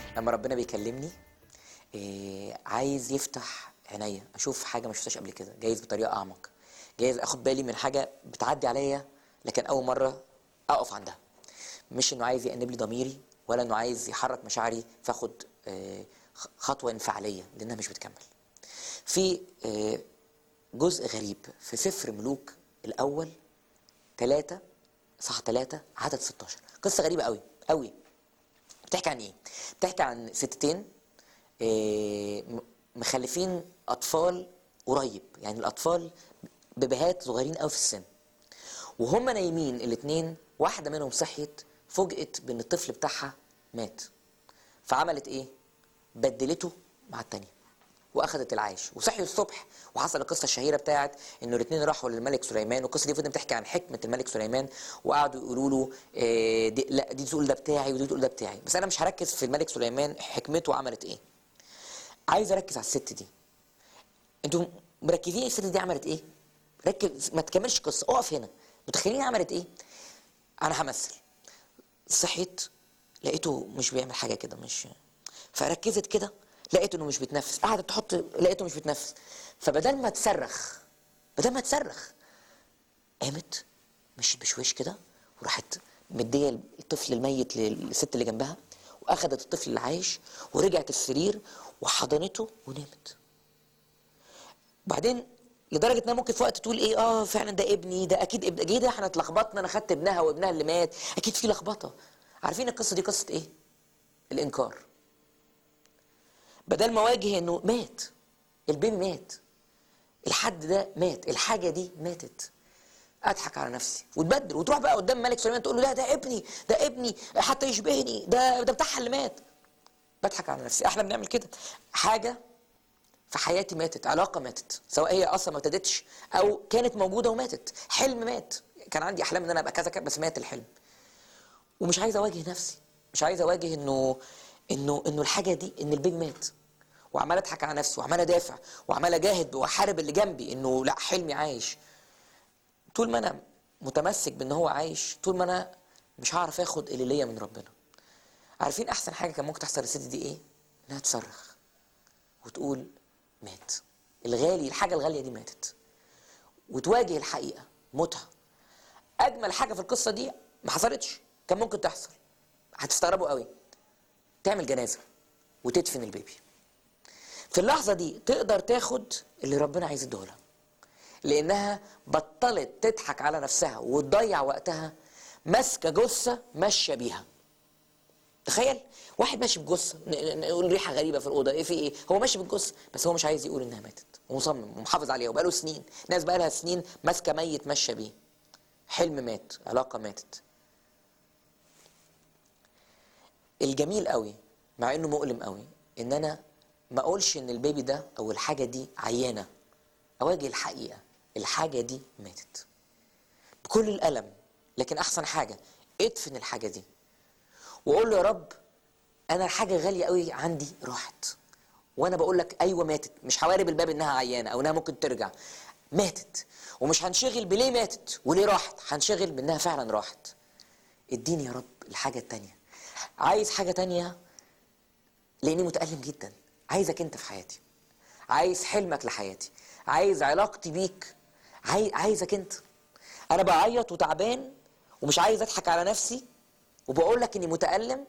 لما ربنا بيكلمني إيه عايز يفتح عينيا اشوف حاجه ما شفتهاش قبل كده جايز بطريقه اعمق جايز اخد بالي من حاجه بتعدي عليا لكن اول مره اقف عندها مش انه عايز يأنب لي ضميري ولا انه عايز يحرك مشاعري فاخد آه، خ- خطوه انفعاليه لانها مش بتكمل في آه، جزء غريب في سفر ملوك الاول ثلاثة صح ثلاثة عدد 16 قصة غريبة قوي قوي بتحكي عن ايه؟ بتحكي عن ستتين آه، م- مخلفين اطفال قريب يعني الاطفال ببهات صغيرين قوي في السن وهم نايمين الاثنين واحده منهم صحيت فوجئت بان الطفل بتاعها مات فعملت ايه بدلته مع التانية واخدت العيش وصحيوا الصبح وحصل القصه الشهيره بتاعت انه الاثنين راحوا للملك سليمان والقصه دي فضلت بتحكي عن حكمه الملك سليمان وقعدوا يقولوا له إيه دي لا دي تقول ده بتاعي ودي تقول ده بتاعي بس انا مش هركز في الملك سليمان حكمته عملت ايه عايز اركز على الست دي انتوا مركزين الست دي عملت ايه ركز ما تكملش قصه اقف هنا متخيلين عملت ايه انا همثل صحيت لقيته مش بيعمل حاجه كده مش فركزت كده لقيت انه مش بيتنفس قعدت تحط لقيته مش بيتنفس فبدل ما تصرخ بدل ما تصرخ قامت مشيت بشويش كده وراحت مديه الطفل الميت للست اللي جنبها واخدت الطفل اللي عايش ورجعت السرير وحضنته ونامت وبعدين لدرجه انها ممكن في وقت تقول ايه اه فعلا ده ابني ده اكيد ابن ايه ده احنا اتلخبطنا انا خدت ابنها وابنها اللي مات اكيد في لخبطه عارفين القصه دي قصه ايه الانكار بدل ما اواجه انه مات البيبي مات الحد ده مات الحاجه دي ماتت اضحك على نفسي وتبدل وتروح بقى قدام ملك سليمان تقول له لا ده ابني ده ابني حتى يشبهني ده ده بتاعها اللي مات بضحك على نفسي احنا بنعمل كده حاجه في حياتي ماتت علاقه ماتت سواء هي اصلا ما ابتدتش او كانت موجوده وماتت حلم مات كان عندي احلام ان انا ابقى كذا كذا بس مات الحلم ومش عايز اواجه نفسي مش عايز اواجه انه انه انه الحاجه دي ان البيبي مات وعمال اضحك على نفسي وعمال ادافع وعمال اجاهد واحارب اللي جنبي انه لا حلمي عايش طول ما انا متمسك بان هو عايش طول ما انا مش هعرف اخد اللي ليا من ربنا عارفين احسن حاجه كان ممكن تحصل للست دي ايه انها تصرخ وتقول مات الغالي الحاجه الغاليه دي ماتت وتواجه الحقيقه موتها اجمل حاجه في القصه دي ما حصلتش كان ممكن تحصل هتستغربوا قوي تعمل جنازه وتدفن البيبي في اللحظه دي تقدر تاخد اللي ربنا عايز يديهولها لانها بطلت تضحك على نفسها وتضيع وقتها ماسكه جثه ماشيه بيها تخيل واحد ماشي بجثه ن- ن- نقول ريحه غريبه في الاوضه ايه في ايه هو ماشي بالجثه بس هو مش عايز يقول انها ماتت ومصمم ومحافظ عليها وبقاله سنين ناس بقالها سنين ماسكه ميت ماشيه بيه حلم مات علاقه ماتت الجميل قوي مع انه مؤلم قوي ان انا ما اقولش ان البيبي ده او الحاجه دي عيانه اواجه الحقيقه الحاجه دي ماتت بكل الالم لكن احسن حاجه ادفن الحاجه دي واقول له يا رب انا الحاجه غاليه قوي عندي راحت وانا بقول لك ايوه ماتت مش هوارب الباب انها عيانه او انها ممكن ترجع ماتت ومش هنشغل بليه ماتت وليه راحت هنشغل بانها فعلا راحت اديني يا رب الحاجه التانيه عايز حاجه تانيه لاني متالم جدا عايزك انت في حياتي عايز حلمك لحياتي عايز علاقتي بيك عاي... عايزك انت انا بعيط وتعبان ومش عايز اضحك على نفسي وبقول لك اني متالم